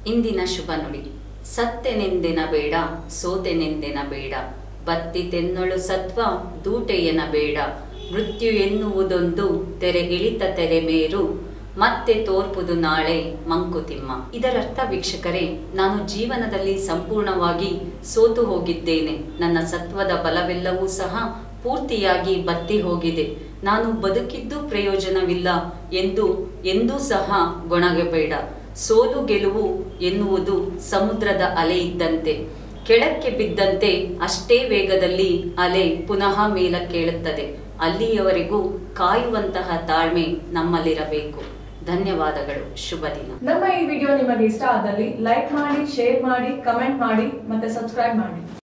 ಇಂದಿನ ಶುಭ ನುಡಿ ಸತ್ತೆನೆಂದೆನ ಬೇಡ ಸೋತೆನೆಂದೆನ ಬೇಡ ಬತ್ತಿತೆನ್ನೊಳು ಸತ್ವ ದೂಟೆಯನ ಬೇಡ ಮೃತ್ಯು ಎನ್ನುವುದೊಂದು ತೆರೆ ಇಳಿತ ತೆರೆ ಮೇರು ಮತ್ತೆ ತೋರ್ಪುದು ನಾಳೆ ಮಂಕುತಿಮ್ಮ ಇದರರ್ಥ ವೀಕ್ಷಕರೇ ನಾನು ಜೀವನದಲ್ಲಿ ಸಂಪೂರ್ಣವಾಗಿ ಸೋತು ಹೋಗಿದ್ದೇನೆ ನನ್ನ ಸತ್ವದ ಬಲವೆಲ್ಲವೂ ಸಹ ಪೂರ್ತಿಯಾಗಿ ಬತ್ತಿ ಹೋಗಿದೆ ನಾನು ಬದುಕಿದ್ದು ಪ್ರಯೋಜನವಿಲ್ಲ ಎಂದು ಎಂದೂ ಸಹ ಗೊಣಗಬೇಡ ಸೋಲು ಗೆಲುವು ಎನ್ನುವುದು ಸಮುದ್ರದ ಅಲೆ ಇದ್ದಂತೆ ಕೆಳಕ್ಕೆ ಬಿದ್ದಂತೆ ಅಷ್ಟೇ ವೇಗದಲ್ಲಿ ಅಲೆ ಪುನಃ ಮೇಲಕ್ಕೇಳುತ್ತದೆ ಅಲ್ಲಿಯವರೆಗೂ ಕಾಯುವಂತಹ ತಾಳ್ಮೆ ನಮ್ಮಲ್ಲಿರಬೇಕು ಧನ್ಯವಾದಗಳು ಶುಭ ದಿನ ನಮ್ಮ ಈ ವಿಡಿಯೋ ನಿಮಗೆ ಇಷ್ಟ ಆದಲ್ಲಿ ಲೈಕ್ ಮಾಡಿ ಶೇರ್ ಮಾಡಿ ಕಮೆಂಟ್ ಮಾಡಿ ಮತ್ತೆ ಸಬ್ಸ್ಕ್ರೈಬ್ ಮಾಡಿ